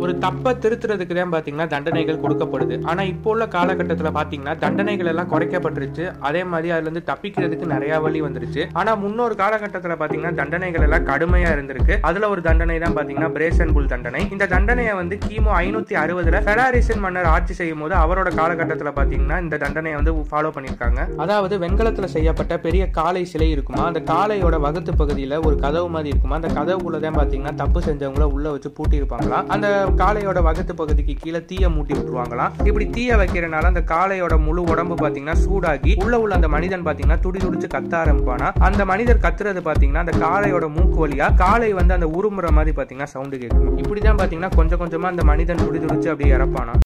ஒரு தப்பை திருத்துறதுக்கு தான் பாத்தீங்கன்னா தண்டனைகள் கொடுக்கப்படுது ஆனா இப்போ உள்ள காலகட்டத்துல பாத்தீங்கன்னா தண்டனைகள் எல்லாம் குறைக்கப்பட்டுருச்சு அதே மாதிரி அதுல இருந்து தப்பிக்கிறதுக்கு நிறைய வழி வந்துருச்சு ஆனா முன்னொரு காலகட்டத்துல பாத்தீங்கன்னா தண்டனைகள் எல்லாம் கடுமையா இருந்திருக்கு அதுல ஒரு தண்டனை தான் பாத்தீங்கன்னா பிரேசன் புல் தண்டனை இந்த தண்டனையை வந்து கிமு ஐநூத்தி அறுபதுல ஃபெடாரிசன் மன்னர் ஆட்சி செய்யும் போது அவரோட காலகட்டத்துல பாத்தீங்கன்னா இந்த தண்டனையை வந்து ஃபாலோ பண்ணிருக்காங்க அதாவது வெண்கலத்துல செய்யப்பட்ட பெரிய காளை சிலை இருக்குமா அந்த காளையோட வகுத்து பகுதியில ஒரு கதவு மாதிரி இருக்குமா அந்த கதவுக்குள்ள தான் பாத்தீங்கன்னா தப்பு செஞ்சவங்கள உள்ள வச்சு பூட்டி இருப்பாங்களாம் அந்த காளையோட வகுத்து பகுதிக்கு கீழே தீய மூட்டி விட்டுருவாங்களாம் இப்படி தீய வைக்கிறனால அந்த காளையோட முழு உடம்பு பாத்தீங்கன்னா சூடாகி உள்ள உள்ள அந்த மனிதன் பாத்தீங்கன்னா துடி துடிச்சு கத்த ஆரம்பிப்பானா அந்த மனிதர் கத்துறது பாத்தீங்கன்னா அந்த காளையோட மூக்கு வழியா காளை வந்து அந்த உருமுறை மாதிரி பாத்தீங்கன்னா சவுண்டு கேட்கும் இப்படிதான் பாத்தீங்கன்னா கொஞ்சம் கொஞ்சமா அந்த மனிதன் துடி துடிச்சு அப்படியே இறப்பானா